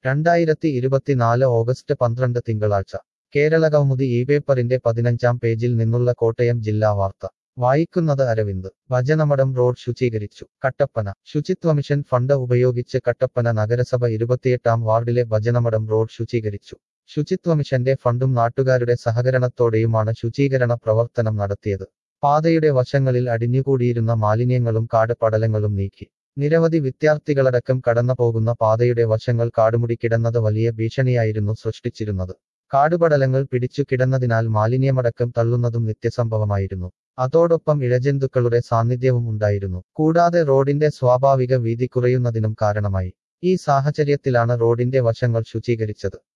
രണ്ടായിരത്തി ഇരുപത്തിനാല് ഓഗസ്റ്റ് പന്ത്രണ്ട് തിങ്കളാഴ്ച കേരള കൗമുദി ഈ പേപ്പറിന്റെ പതിനഞ്ചാം പേജിൽ നിന്നുള്ള കോട്ടയം ജില്ലാ വാർത്ത വായിക്കുന്നത് അരവിന്ദ് ഭജനമഠം റോഡ് ശുചീകരിച്ചു കട്ടപ്പന ശുചിത്വ മിഷൻ ഫണ്ട് ഉപയോഗിച്ച് കട്ടപ്പന നഗരസഭ ഇരുപത്തിയെട്ടാം വാർഡിലെ ഭജനമഠം റോഡ് ശുചീകരിച്ചു ശുചിത്വ മിഷന്റെ ഫണ്ടും നാട്ടുകാരുടെ സഹകരണത്തോടെയുമാണ് ശുചീകരണ പ്രവർത്തനം നടത്തിയത് പാതയുടെ വശങ്ങളിൽ അടിഞ്ഞുകൂടിയിരുന്ന മാലിന്യങ്ങളും കാടുപടലങ്ങളും നീക്കി നിരവധി വിദ്യാർത്ഥികളടക്കം കടന്നുപോകുന്ന പാതയുടെ വശങ്ങൾ കാടുമുടി കിടന്നത് വലിയ ഭീഷണിയായിരുന്നു സൃഷ്ടിച്ചിരുന്നത് കാടുപടലങ്ങൾ പിടിച്ചു കിടന്നതിനാൽ മാലിന്യമടക്കം തള്ളുന്നതും നിത്യസംഭവമായിരുന്നു അതോടൊപ്പം ഇഴജന്തുക്കളുടെ സാന്നിധ്യവും ഉണ്ടായിരുന്നു കൂടാതെ റോഡിന്റെ സ്വാഭാവിക വീതി കുറയുന്നതിനും കാരണമായി ഈ സാഹചര്യത്തിലാണ് റോഡിന്റെ വശങ്ങൾ ശുചീകരിച്ചത്